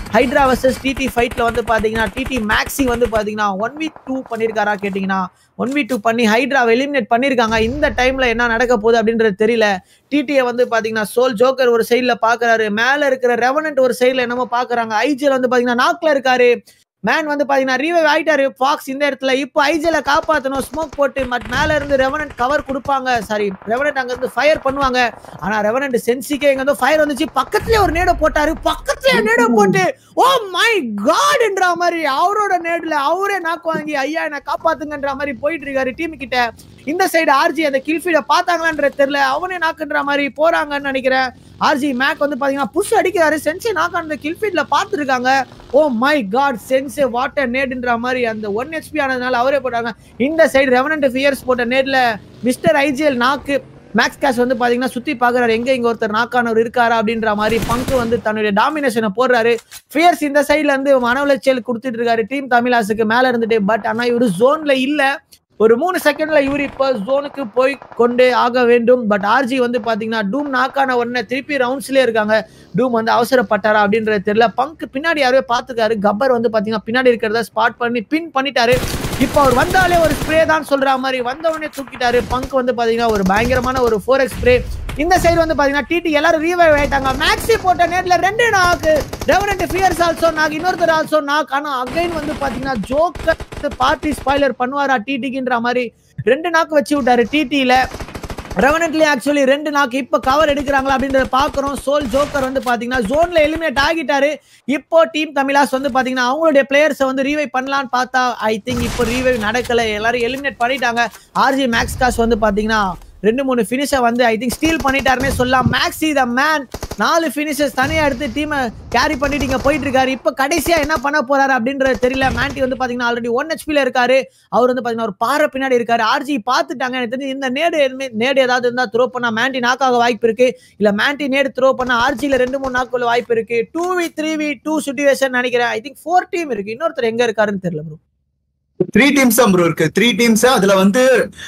hydra versus DD ஃபைட்ல வந்து பாத்தீங்கன்னா DD maxi வந்து பாத்தீங்கன்னா ஒன் வீக் டூ பண்ணிருக்காரா கேட்டீங்கன்னா ஒன் வீக் டூ பண்ணி ஹைட்ராவை எலிமினேட் பண்ணிருக்காங்க இந்த டைம்ல என்ன நடக்க போகுது அப்படின்றது தெரியல டிடியை வந்து பாத்தீங்கன்னா சோல் ஜோக்கர் ஒரு சைடுல பாக்குறாரு மேல இருக்கிற ரெவனன்ட் ஒரு சைடுல என்னமோ பாக்குறாங்க ஐஜிஎல் வந்து பாத்தீங்கன்னா நாக்ல இருக்காரு மேன் வந்து பாத்தீங்கன்னா ரீவைவ் ஆயிட்டாரு ஃபாக்ஸ் இந்த இடத்துல இப்போ ஐஜிஎல காப்பாத்தணும் ஸ்மோக் போட்டு மட் மேல இருந்து ரெவனன்ட் கவர் கொடுப்பாங்க சாரி ரெவனன்ட் அங்க இருந்து ஃபயர் பண்ணுவாங்க ஆனா ரெவனன்ட் சென்சிக்கே இங்க வந்து ஃபயர் வந்துச்சு பக்கத்துலயே ஒரு நேட போட்டாரு பக்கத்துலயே நேட போட்டு ஓ மை காட்ன்ற மாதிரி அவரோட நேடுல அவரே நாக்கு வாங்கி ஐயா என்ன காப்பாத்துங்கன்ற மாதிரி போயிட்டு இருக்காரு டீம் கிட்ட இந்த சைடு ஆர்ஜி அந்த கில்ஃபீட பார்த்தாங்களான்றது தெரியல அவனே நாக்குன்ற மாதிரி போறாங்கன்னு நினைக்கிறேன் ஆர்ஜி மேக் வந்து பாத்தீங்கன்னா புஷ் அடிக்கிறாரு சென்சே நாக்கு அந்த கில்ஃபீட்ல பார்த்துருக்காங்க ஓ மை காட் சென்சே வாட்டர் நேடுன்ற மாதிரி அந்த ஒன் ஹெச்பி ஆனதுனால அவரே போட்டாங்க இந்த சைடு ரெவனண்ட் ஃபியர்ஸ் போட்ட நேட்ல மிஸ்டர் ஐஜிஎல் நாக்கு மேக்ஸ் கேஷ் வந்து பாத்தீங்கன்னா சுத்தி பாக்குறாரு எங்க இங்க ஒருத்தர் நாக்கானவர் இருக்காரா அப்படின்ற மாதிரி பங்கு வந்து தன்னுடைய டாமினேஷனை போடுறாரு ஃபியர்ஸ் இந்த சைடுல இருந்து மன உளைச்சல் கொடுத்துட்டு இருக்காரு டீம் தமிழாசுக்கு மேல இருந்துட்டு பட் ஆனா இவரு ஜோன்ல இல்ல ஒரு மூணு செகண்ட்ல இவர் இப்ப ஜோனுக்கு போய் கொண்டே ஆக வேண்டும் பட் ஆர்ஜி வந்து பாத்தீங்கன்னா டூம் நாக்கான உடனே திருப்பி ரவுண்ட்ஸ்லயே இருக்காங்க டூம் வந்து அவசரப்பட்டாரா அப்படின்றது தெரியல பங்க் பின்னாடி யாரோ பாத்துக்காரு கப்பர் வந்து பாத்தீங்கன்னா பின்னாடி இருக்கிறத ஸ்பாட் பண்ணி பின் பண்ணிட்டாரு இப்போ அவர் வந்தாலே ஒரு ஸ்ப்ரே தான் சொல்ற மாதிரி வந்த உடனே தூக்கிட்டாரு பங்க் வந்து பாத்தீங்கன்னா ஒரு பயங்கரமான ஒரு ஃபோர் எக்ஸ் ஸ்ப்ரே இந்த சைடு வந்து பாத்தீங்கன்னா டிடி எல்லாரும் ரீவைவ் ஆயிட்டாங்க மேக்ஸி போட்ட நேட்ல ரெண்டு knock Revenant Fierce also knock இன்னொருத்தர் ஆல்சோ நாக் ஆனா அகைன் வந்து பாத்தீங்கன்னா ஜோக்கர் பார்ட்டி ஸ்பாய்லர் பண்ணுவாரா டிடிக்குன்ற மாதிரி ரெண்டு நாக்கு வச்சு விட்டாரு டிடியில ரெவனட்லயே ஆக்சுவலி ரெண்டு நாக்கு இப்ப கவர் எடுக்கிறாங்களா அப்படின்றத பாக்குறோம் சோல் ஜோக்கர் வந்து பாத்தீங்கன்னா ஜோன்ல எலிமினேட் ஆகிட்டாரு இப்போ டீம் தமிழாஸ் வந்து பாத்தீங்கன்னா அவங்களுடைய பிளேயர்ஸை வந்து ரீவைவ் பண்ணலான்னு பார்த்தா ஐ திங்க் இப்போ ரீவைவ் நடக்கல எல்லாரும் எலிமினேட் பண்ணிட்டாங்க ஆர்ஜி மேக்ஸ் காஸ் வந்து பாத்தீங்கன்னா ரெண்டு மூணு ஃபினிஷை வந்து ஐ திங்க் ஸ்டீல் பண்ணிட்டாருன்னே சொல்லலாம் மேக்ஸி த மேன் நாலு ஃபினிஷஸ் தனியா எடுத்து டீமை கேரி பண்ணிட்டு இங்க போயிட்டு இருக்காரு இப்போ கடைசியா என்ன பண்ண போறாரு அப்படின்றது தெரியல மேண்டி வந்து பாத்தீங்கன்னா ஆல்ரெடி ஒன் ஹெச்பில இருக்காரு அவர் வந்து பாத்தீங்கன்னா ஒரு பாறை பின்னாடி இருக்காரு ஆர்ஜி பார்த்துட்டாங்க எனக்கு தெரிஞ்சு இந்த நேடு எதுவுமே நேடு ஏதாவது இருந்தா த்ரோ பண்ணா மேண்டி நாக்காக வாய்ப்பு இருக்கு இல்ல மேண்டி நேடு த்ரோ பண்ணா ஆர்ஜில ரெண்டு மூணு நாக்குள்ள வாய்ப்பு இருக்கு two v three v two situation நினைக்கிறேன் ஐ திங்க் ஃபோர் டீம் இருக்கு இன்னொருத்தர் எங்க இருக்காருன்னு தெரியல ப்ரோ த்ரீ டீம்ஸ் தான் ப்ரோ இருக்கு த்ரீ டீம்ஸ் அதுல வந்து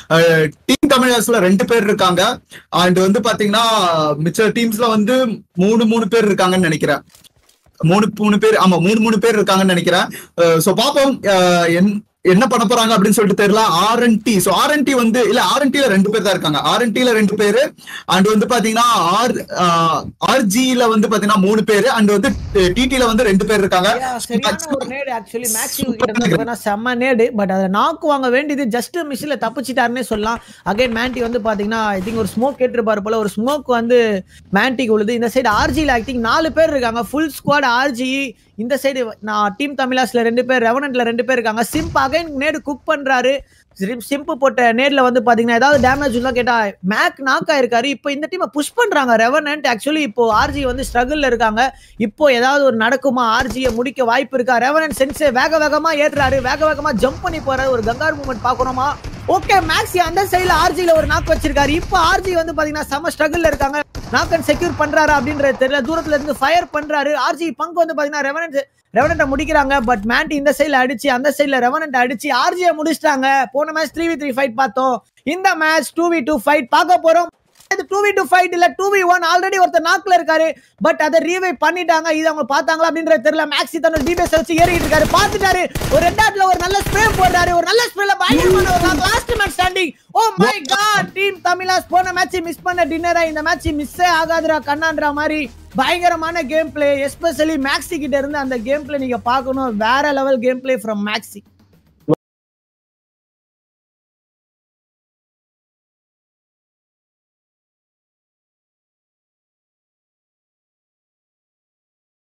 டீம் தமிழர்ஸ்ல ரெண்டு பேர் இருக்காங்க அண்ட் வந்து பாத்தீங்கன்னா மிச்ச டீம்ஸ்ல வந்து மூணு மூணு பேர் இருக்காங்கன்னு நினைக்கிறேன் மூணு மூணு பேர் ஆமா மூணு மூணு பேர் இருக்காங்கன்னு நினைக்கிறேன் சோ பாப்போம் அஹ், என்- என்ன பண்ண போறாங்க அப்படின்னு சொல்லிட்டு தெரியல ஆர்என்டி சோ ஆர்என்டி வந்து இல்ல ஆர்என்டில ரெண்டு பேர் தான் இருக்காங்க ஆர்என்டில ரெண்டு பேரு அண்ட் வந்து பாத்தீங்கன்னா ஆர் ஆர்ஜில வந்து பாத்தீங்கன்னா மூணு பேரு அண்ட் வந்து டிடில வந்து ரெண்டு பேர் இருக்காங்க Yeah, சரியான ஒரு நேடு ஆக்சுவலி மேக்ஸிமம் கிட்ட இருந்து பார்த்தீங்கன்னா செம்ம நேடு பட் அதை நாக்கு வாங்க வேண்டியது ஜஸ்ட் மிஷில தப்பிச்சிட்டாருன்னே சொல்லலாம் அகைன் மேண்டி வந்து பாத்தீங்கன்னா ஐ திங்க் ஒரு ஸ்மோக் கேட்டிருப்பாரு போல ஒரு ஸ்மோக் வந்து மேண்டிக்கு உழுது இந்த சைடு ஆர்ஜியில் ஐ திங்க் நாலு பேர் இருக்காங்க ஃபுல் ஸ்குவாட் ஆர்ஜி இந்த சைடு நான் டீம் தமிழாஸ்ல ரெண்டு பேர் ரெவனன்ட்ல ரெண்டு பேர் இருக்காங்க சிம்ப் அகைன் நேடு குக் பண்றாரு சிம்- சிம்பு போட்ட நேர்ல வந்து பாத்தீங்கன்னா ஏதாவது டேமேஜ் இருந்தா கேட்டா மேக் நாக்கா இருக்காரு இப்போ இந்த டீமை புஷ் பண்றாங்க ரெவனன்ட் ஆக்சுவலி இப்போ ஆர்ஜி வந்து ஸ்ட்ரகிள்ல இருக்காங்க இப்போ ஏதாவது ஒரு நடக்குமா ஆர்ஜியை முடிக்க வாய்ப்பு இருக்கா ரெவனன்ட் சென்ஸே வேக வேகமா ஏறுறாரு வேக வேகமா ஜம்ப் பண்ணி போறாரு ஒரு கங்கார் மூமெண்ட் பாக்கணுமா ஓகே மேக்ஸி அந்த சைடுல ஆர்ஜில ஒரு நாக் வச்சிருக்காரு இப்போ ஆர்ஜி வந்து பாத்தீங்கன்னா செம ஸ்ட்ரகிள்ல இருக்காங்க நாக்கன் செக்யூர் பண்றாரா அப்படின்றது தெரியல தூரத்துல இருந்து ஃபயர் பண்றாரு ஆர்ஜி பங்கு வந்து பாத்தீங்கன்னா ரெவனன்ட் ரெவனண்ட முடிக்கிறாங்க பட் மேண்டி இந்த சைடுல அடிச்சு அந்த சைடுல ரெவனண்ட் அடிச்சு ஆர்ஜியை முடிச்சிட்டாங்க போன match three v three fight பார்த்தோம் இந்த match two v two fight பார்க்க போறோம் இது டூ வி டூ ஃபைட் இல்ல டூ வி ஒன் ஆல்ரெடி ஒருத்தர் நாக்ல இருக்காரு பட் அதை ரீவை பண்ணிட்டாங்க இது அவங்க பார்த்தாங்களா அப்படின்றது தெரியல மேக்ஸி தன்னோட டிபிஎஸ் வச்சு ஏறிட்டு இருக்காரு பார்த்துட்டாரு ஒரு ரெண்டாட்ல ஒரு நல்ல ஸ்ப்ரே போடுறாரு ஒரு நல்ல ஸ்ப்ரேல பயங்கரமான ஒரு last match standing oh my god team Tamilas போன மேட்ச் மிஸ் பண்ண டின்னரா இந்த மேட்ச் மிஸ்ஸே ஆகாதுடா கண்ணான்ற மாதிரி பயங்கரமான கேம் பிளே எஸ்பெஷலி மேக்ஸி கிட்ட இருந்து அந்த கேம் பிளே நீங்க பார்க்கணும் வேற level game play from maxi